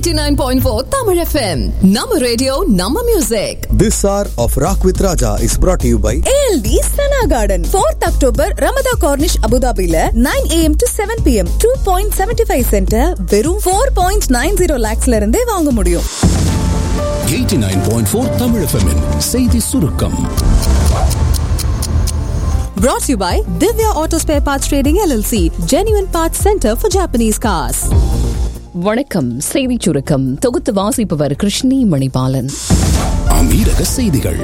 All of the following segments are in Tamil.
89.4 Tamil FM. Nama radio, Nama music. This hour of Rock with Raja is brought to you by ALD Sana Garden 4th October Ramada Cornish Abu Dhabi 9 am to 7 pm 2.75 center வெறும் 4.90 lakhsல இருந்தே வாங்க முடியும் 89.4 Tamil FM -இன் செய்தி சுருக்கம் brought to you by Divya Auto Spare Parts Trading LLC Genuine Parts Center for Japanese Cars வணக்கம் செய்திச் சுருக்கம் தொகுத்து வாசிப்பவர் கிருஷ்ணி மணிபாலன் அமீரக செய்திகள்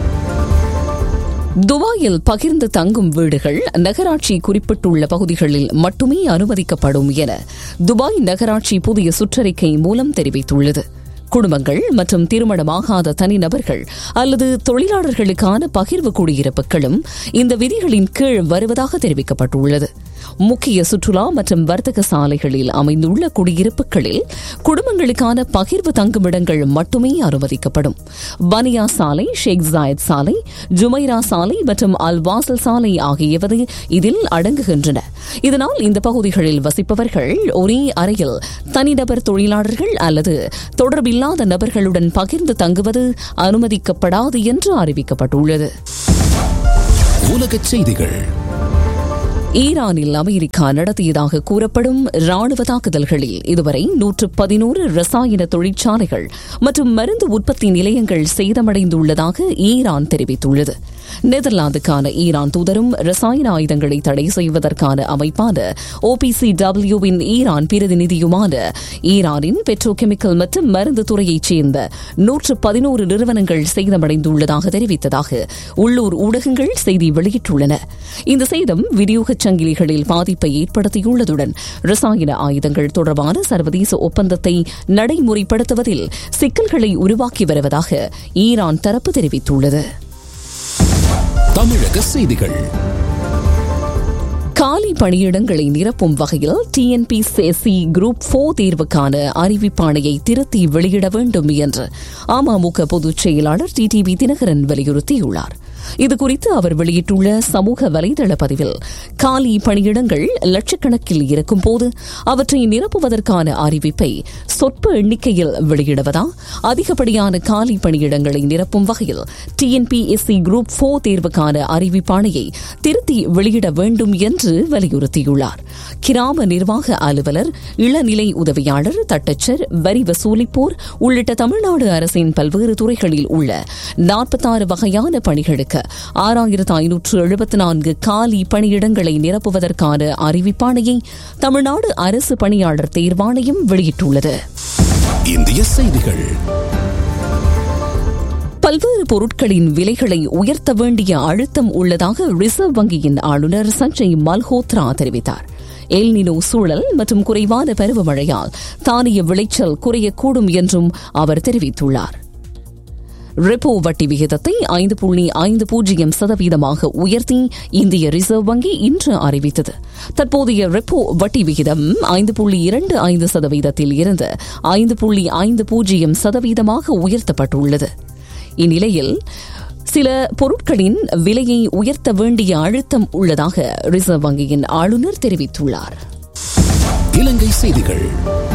துபாயில் பகிர்ந்து தங்கும் வீடுகள் நகராட்சி குறிப்பிட்டுள்ள பகுதிகளில் மட்டுமே அனுமதிக்கப்படும் என துபாய் நகராட்சி புதிய சுற்றறிக்கை மூலம் தெரிவித்துள்ளது குடும்பங்கள் மற்றும் திருமணமாகாத தனிநபர்கள் அல்லது தொழிலாளர்களுக்கான பகிர்வு குடியிருப்புகளும் இந்த விதிகளின் கீழ் வருவதாக தெரிவிக்கப்பட்டுள்ளது முக்கிய சுற்றுலா மற்றும் வர்த்தக சாலைகளில் அமைந்துள்ள குடியிருப்புகளில் குடும்பங்களுக்கான பகிர்வு தங்குமிடங்கள் மட்டுமே அனுமதிக்கப்படும் பனியா சாலை ஷேக் ஜாயத் சாலை ஜுமைரா சாலை மற்றும் அல் வாசல் சாலை ஆகியவை இதில் அடங்குகின்றன இதனால் இந்த பகுதிகளில் வசிப்பவர்கள் ஒரே அறையில் தனிநபர் தொழிலாளர்கள் அல்லது தொடர்பில்லாத நபர்களுடன் பகிர்ந்து தங்குவது அனுமதிக்கப்படாது என்று அறிவிக்கப்பட்டுள்ளது உலகச் செய்திகள் ஈரானில் அமெரிக்கா நடத்தியதாக கூறப்படும் ராணுவ தாக்குதல்களில் இதுவரை நூற்று பதினோரு ரசாயன தொழிற்சாலைகள் மற்றும் மருந்து உற்பத்தி நிலையங்கள் சேதமடைந்துள்ளதாக ஈரான் தெரிவித்துள்ளது நெதர்லாந்துக்கான ஈரான் தூதரும் ரசாயன ஆயுதங்களை தடை செய்வதற்கான அமைப்பான ஓபிசி டபிள்யூவின் ஈரான் பிரதிநிதியுமான ஈரானின் பெட்ரோகெமிக்கல் மற்றும் மருந்து துறையைச் சேர்ந்த நூற்று பதினோரு நிறுவனங்கள் சேதமடைந்துள்ளதாக தெரிவித்ததாக உள்ளூர் ஊடகங்கள் செய்தி வெளியிட்டுள்ளன இந்த சேதம் விநியோக சங்கிலிகளில் பாதிப்பை ஏற்படுத்தியுள்ளதுடன் ரசாயன ஆயுதங்கள் தொடர்பான சர்வதேச ஒப்பந்தத்தை நடைமுறைப்படுத்துவதில் சிக்கல்களை உருவாக்கி வருவதாக ஈரான் தரப்பு தெரிவித்துள்ளது தமிழக செய்திகள் காலி பணியிடங்களை நிரப்பும் வகையில் டிஎன்பிசிஎஸ்சி குரூப் போர் தேர்வுக்கான அறிவிப்பாணையை திருத்தி வெளியிட வேண்டும் என்று அமமுக பொதுச் செயலாளர் டிடிவி தினகரன் வலியுறுத்தியுள்ளார் இதுகுறித்து அவர் வெளியிட்டுள்ள சமூக வலைதள பதிவில் காலி பணியிடங்கள் லட்சக்கணக்கில் இருக்கும் போது அவற்றை நிரப்புவதற்கான அறிவிப்பை சொற்ப எண்ணிக்கையில் வெளியிடுவதா அதிகப்படியான காலி பணியிடங்களை நிரப்பும் வகையில் டிஎன்பிஎஸ்சி குரூப் போர் தேர்வுக்கான அறிவிப்பாணையை திருத்தி வெளியிட வேண்டும் என்று வலியுறுத்தியுள்ளார் கிராம நிர்வாக அலுவலர் இளநிலை உதவியாளர் தட்டச்சர் வரி வசூலிப்போர் உள்ளிட்ட தமிழ்நாடு அரசின் பல்வேறு துறைகளில் உள்ள நாற்பத்தாறு வகையான பணிகளுக்கு ஆறாயிரத்து ஐநூற்று எழுபத்தி நான்கு காலி பணியிடங்களை நிரப்புவதற்கான அறிவிப்பாணையை தமிழ்நாடு அரசு பணியாளர் தேர்வாணையம் வெளியிட்டுள்ளது இந்திய செய்திகள் பல்வேறு பொருட்களின் விலைகளை உயர்த்த வேண்டிய அழுத்தம் உள்ளதாக ரிசர்வ் வங்கியின் ஆளுநர் சஞ்சய் மல்ஹோத்ரா தெரிவித்தார் எல்னினோ சூழல் மற்றும் குறைவான பருவமழையால் தானிய விளைச்சல் குறையக்கூடும் என்றும் அவர் தெரிவித்துள்ளார் ரெப்போ வட்டி விகிதத்தை ஐந்து புள்ளி ஐந்து பூஜ்ஜியம் சதவீதமாக உயர்த்தி இந்திய ரிசர்வ் வங்கி இன்று அறிவித்தது தற்போதைய ரெப்போ வட்டி விகிதம் ஐந்து புள்ளி இரண்டு ஐந்து சதவீதத்தில் இருந்து ஐந்து புள்ளி ஐந்து பூஜ்ஜியம் சதவீதமாக உயர்த்தப்பட்டுள்ளது இந்நிலையில் சில பொருட்களின் விலையை உயர்த்த வேண்டிய அழுத்தம் உள்ளதாக ரிசர்வ் வங்கியின் ஆளுநர் தெரிவித்துள்ளார் இலங்கை செய்திகள்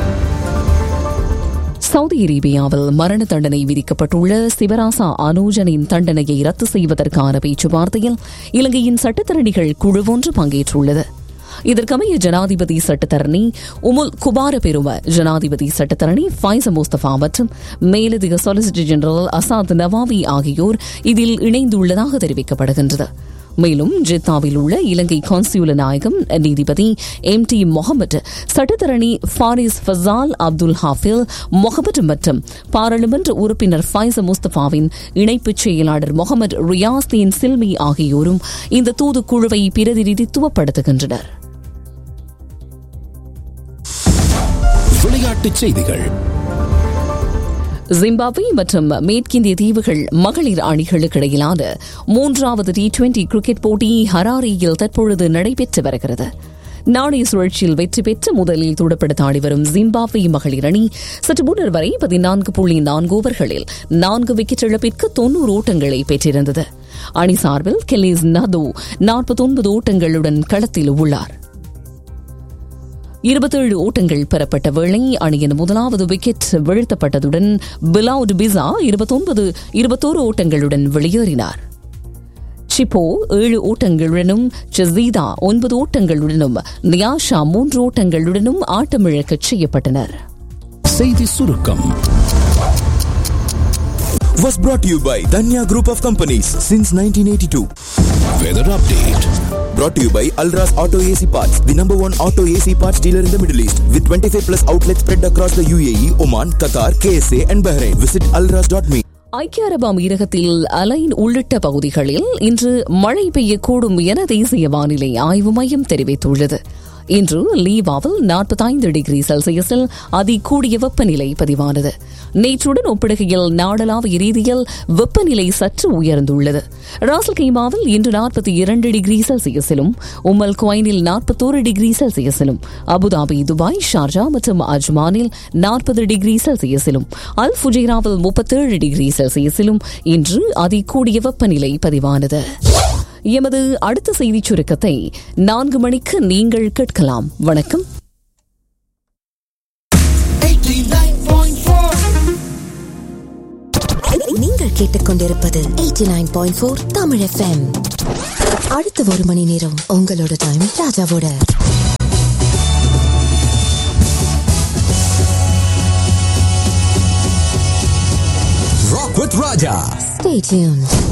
சவுதி அரேபியாவில் மரண தண்டனை விதிக்கப்பட்டுள்ள சிவராசா அனூஜனின் தண்டனையை ரத்து செய்வதற்கான பேச்சுவார்த்தையில் இலங்கையின் சட்டத்தரணிகள் குழு ஒன்று பங்கேற்றுள்ளது இதற்கமைய ஜனாதிபதி சட்டத்தரணி உமுல் குபார பெரும ஜனாதிபதி சட்டத்தரணி ஃபைச முஸ்தபா மற்றும் மேலதிக சொலிசிட்டர் ஜெனரல் அசாத் நவாவி ஆகியோர் இதில் இணைந்துள்ளதாக தெரிவிக்கப்படுகின்றது மேலும் ஜெத்தாவில் உள்ள இலங்கை கான்சியுல நாயகம் நீதிபதி எம் டி முகமது சட்டத்தரணி ஃபாரிஸ் ஃபசால் அப்துல் ஹாஃபில் முகமது மற்றும் பாராளுமன்ற உறுப்பினர் ஃபைச முஸ்தபாவின் இணைப்புச் செயலாளர் முகமது ரியாஸ்தீன் சில்மி ஆகியோரும் இந்த தூதுக்குழுவை பிரதிநிதித்துவப்படுத்துகின்றனர் விளையாட்டுச் செய்திகள் ஜிம்பாப்வே மற்றும் மேற்கிந்திய தீவுகள் மகளிர் அணிகளுக்கு இடையிலான மூன்றாவது டி டுவெண்டி கிரிக்கெட் போட்டி ஹராரியில் தற்பொழுது நடைபெற்று வருகிறது நாணய சுழற்சியில் வெற்றி பெற்று முதலில் துடுப்படுத்த ஆடி வரும் ஜிம்பாப்வே மகளிர் அணி சற்று முன்னர் வரை பதினான்கு புள்ளி நான்கு ஓவர்களில் நான்கு விக்கெட் இழப்பிற்கு தொன்னூறு ஓட்டங்களை பெற்றிருந்தது அணி சார்பில் கெலிஸ் நதோ நாற்பத்தொன்பது ஓட்டங்களுடன் களத்தில் உள்ளார் இருபத்தேழு ஓட்டங்கள் பெறப்பட்ட வேளை அணியின் முதலாவது விக்கெட் வீழ்த்தப்பட்டதுடன் பிலவுட் பிசா இருபத்தொன்பது இருபத்தோரு ஓட்டங்களுடன் வெளியேறினார் சிப்போ ஏழு ஓட்டங்களுடனும் செசீதா ஒன்பது ஓட்டங்களுடனும் நியாஷா மூன்று ஓட்டங்களுடனும் ஆட்டமிழக்கச் செய்யப்பட்டனர் செய்தி சுருக்கம் was brought to you by Danya Group of Companies since 1982. Weather update Brought to you by Alras Auto AC Parts, the number one auto AC parts dealer in the Middle East, with 25 plus outlets spread across the UAE, Oman, Qatar, KSA, and Bahrain. Visit alras.me. ஐக்கிய அரபு அமீரகத்தில் அலைன் உள்ளிட்ட பகுதிகளில் இன்று மழை பெய்யக்கூடும் என தேசிய வானிலை ஆய்வு மையம் தெரிவித்துள்ளது இன்று லீவாவில் நாற்பத்தைந்து டிகிரி செல்சியஸில் அதிகூடிய வெப்பநிலை பதிவானது நேற்றுடன் ஒப்பிடுகையில் நாடளாவிய ரீதியில் வெப்பநிலை சற்று உயர்ந்துள்ளது ராசல் கைமாவில் இன்று நாற்பத்தி இரண்டு டிகிரி செல்சியஸிலும் உம்மல் குவைனில் நாற்பத்தோரு டிகிரி செல்சியஸிலும் அபுதாபி துபாய் ஷார்ஜா மற்றும் அஜ்மானில் நாற்பது டிகிரி செல்சியஸிலும் அல் ஃபுஜைராவில் முப்பத்தேழு டிகிரி செல்சியஸிலும் இன்று அதிகூடிய வெப்பநிலை பதிவானது எமது அடுத்த செய்திச் சுருக்கத்தை நான்கு மணிக்கு நீங்கள் கேட்கலாம் வணக்கம் நீங்கள் கேட்டுக்கொண்டிருப்பது 89.4 தமிழ் எஃப்எம் அடுத்த ஒரு மணி நேரம் உங்களோட டைம் ராஜாவோட Rock with Raja. Stay tuned.